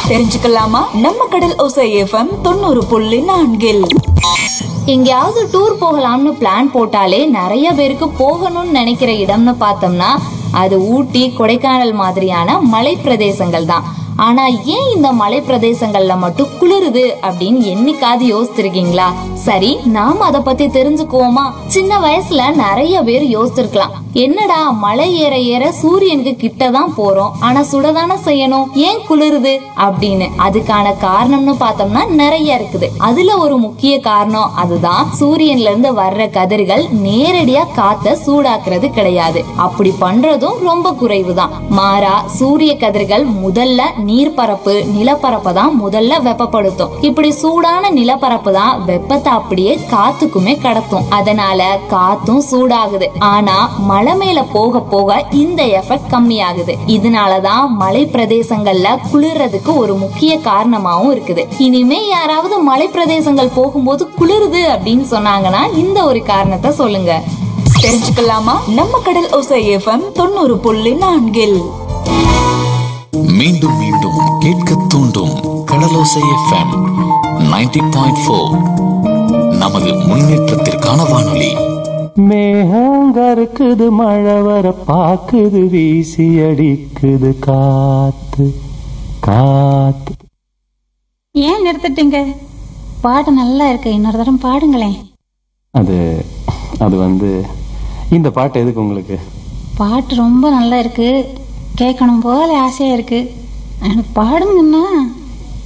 தெரிஞ்சுக்கலாமா நம்ம கடல் ஒசை எஃப்எம் தொண்ணூறு புள்ளி நான்கில் எங்கேயாவது டூர் போகலாம்னு பிளான் போட்டாலே நிறைய பேருக்கு போகணும்னு நினைக்கிற இடம்னு பார்த்தோம்னா அது ஊட்டி கொடைக்கானல் மாதிரியான மலை பிரதேசங்கள் தான் ஆனா ஏன் இந்த மலை பிரதேசங்கள்ல மட்டும் குளிருது அப்படின்னு என்னைக்காவது யோசிச்சிருக்கீங்களா சரி நாம அத பத்தி தெரிஞ்சுக்குவோமா சின்ன வயசுல நிறைய பேர் யோசிச்சிருக்கலாம் என்னடா மலை ஏற ஏற சூரியனுக்கு கிட்ட தான் போறோம் ஆனா சுடதானே செய்யணும் ஏன் குளிருது அப்படின்னு அதுக்கான காரணம்னு பார்த்தோம்னா நிறைய இருக்குது அதுல ஒரு முக்கிய காரணம் அதுதான் சூரியன்ல இருந்து வர்ற கதிர்கள் நேரடியா காத்த சூடாக்குறது கிடையாது அப்படி பண்றதும் ரொம்ப குறைவுதான் மாறா சூரிய கதிர்கள் முதல்ல நீர்ப்பரப்பு நிலப்பரப்பை தான் முதல்ல வெப்பப்படுத்தும் இப்படி சூடான நிலப்பரப்பு தான் வெப்பத்தை அப்படியே காத்துக்குமே கடத்தும் அதனால காத்தும் சூடாகுது ஆனா மலை மேல போக போக இந்த எஃபெக்ட் கம்மியாகுது இதனாலதான் மலை பிரதேசங்கள்ல குளிர்றதுக்கு ஒரு முக்கிய காரணமாவும் இருக்குது இனிமே யாராவது மலை பிரதேசங்கள் போகும்போது குளிருது அப்படின்னு சொன்னாங்கன்னா இந்த ஒரு காரணத்தை சொல்லுங்க தெரிஞ்சுக்கலாமா நம்ம கடல் ஒசை எஃப்எம் தொண்ணூறு புள்ளி நான்கில் மீண்டும் மீண்டும் கேட்க தூண்டும் கடலோசை எஃப்எம் 90.4 பாயிண்ட் ஃபோர் நமது முன்னேற்றத்திற்கான வானொலி மேகங்கருக்குது மழை வர பாக்குது வீசி அடிக்குது காத்து காத்து ஏன் நிறுத்திட்டீங்க பாட்டு நல்லா இருக்கு இன்னொரு தரம் பாடுங்களேன் அது அது வந்து இந்த பாட்டு எதுக்கு உங்களுக்கு பாட்டு ரொம்ப நல்லா இருக்கு கேட்கணும் போல ஆசையா இருக்கு எனக்கு பாடுங்கன்னா